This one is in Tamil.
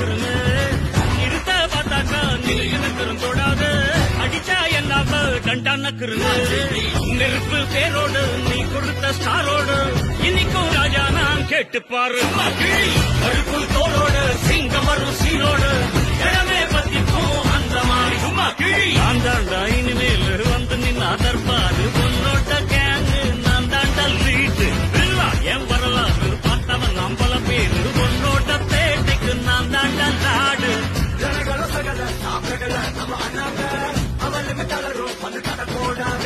நகருங்க இருத்த பார்த்தாக்கா நிலையின பெருந்தோடாது அடிச்சா என்னாம கண்டா நக்கருங்க நெருப்பு பேரோடு நீ கொடுத்த ஸ்டாரோடு இன்னைக்கும் ராஜா நான் கேட்டு பாரு கருப்பு தோளோடு சிங்கம் வரும் சீரோடு இடமே பத்திக்கும் அந்த மாதிரி சும்மா கிழி நான் தாண்டா இனிமேல் வந்து நின்னா தற்பாரு பொன்னோட்ட கேங்கு நான் தாண்டா லீட்டு என் வரலாறு பார்த்தவன் நம்பல பேரு பொன்னோட்ட பேட்டைக்கு நான் தாண்டா நாடு ಜನಗಳ ಸಗಲ ಸಾಪ್ರಗಳ ನಮ್ಮ ಅಣ್ಣಗ ಅವಲಿಗೆ ತಳರು ಒಂದು ಕಡ ಕೋಡ